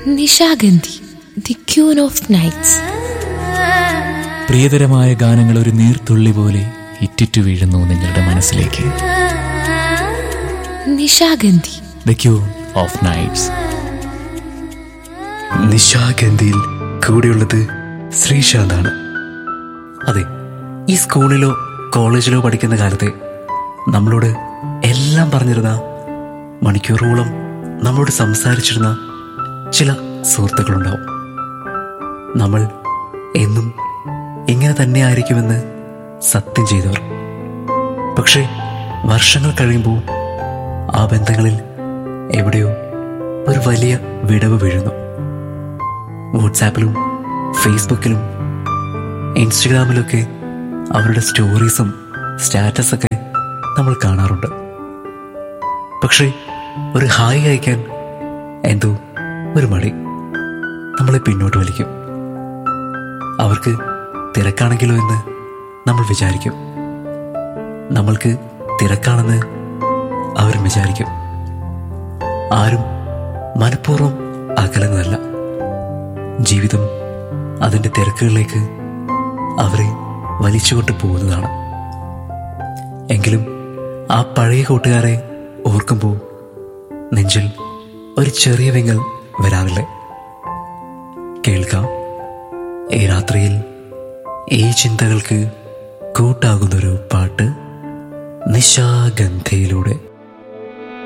Nishagandhi the queen of nights പ്രിയതരമായ ഗാനങ്ങൾ ഒരു നീർത്തുള്ളി പോലെ ഇറ്റിറ്റു വീഴുന്നു നിങ്ങളുടെ മനസ്സിലേക്ക് Nishagandhi the queen of nights നിശാഗന്ധിയിൽ കൂടെയുള്ളത് ശ്രീശാന്താണ് അതെ ഈ സ്കൂളിലോ കോളേജിലോ പഠിക്കുന്ന കാലത്തെ നമ്മളോട് എല്ലാം പറഞ്ഞിരുന്ന മണിക്കൂറോളം നമ്മളോട് സംസാരിച്ചിരുന്ന ചില സുഹൃത്തുക്കളുണ്ടാവും നമ്മൾ എന്നും ഇങ്ങനെ തന്നെ ആയിരിക്കുമെന്ന് സത്യം ചെയ്തവർ പക്ഷേ വർഷങ്ങൾ കഴിയുമ്പോൾ ആ ബന്ധങ്ങളിൽ എവിടെയോ ഒരു വലിയ വിടവ് വീഴുന്നു വാട്സാപ്പിലും ഫേസ്ബുക്കിലും ഇൻസ്റ്റഗ്രാമിലൊക്കെ അവരുടെ സ്റ്റോറീസും സ്റ്റാറ്റസൊക്കെ നമ്മൾ കാണാറുണ്ട് പക്ഷേ ഒരു ഹായ് അയക്കാൻ എന്തോ ഒരു മടി നമ്മളെ പിന്നോട്ട് വലിക്കും അവർക്ക് തിരക്കാണെങ്കിലോ എന്ന് നമ്മൾ വിചാരിക്കും നമ്മൾക്ക് തിരക്കാണെന്ന് അവരും വിചാരിക്കും ആരും മനഃപൂർവ്വം അകലുന്നതല്ല ജീവിതം അതിൻ്റെ തിരക്കുകളിലേക്ക് അവരെ വലിച്ചുകൊണ്ട് പോകുന്നതാണ് എങ്കിലും ആ പഴയ കൂട്ടുകാരെ ഓർക്കുമ്പോൾ നെഞ്ചിൽ ഒരു ചെറിയ വിങ്ങൽ വരാറില്ലേ കേൾക്കാം ഈ രാത്രിയിൽ ഈ ചിന്തകൾക്ക് കൂട്ടാകുന്നൊരു പാട്ട് നിശാഗന്ധയിലൂടെ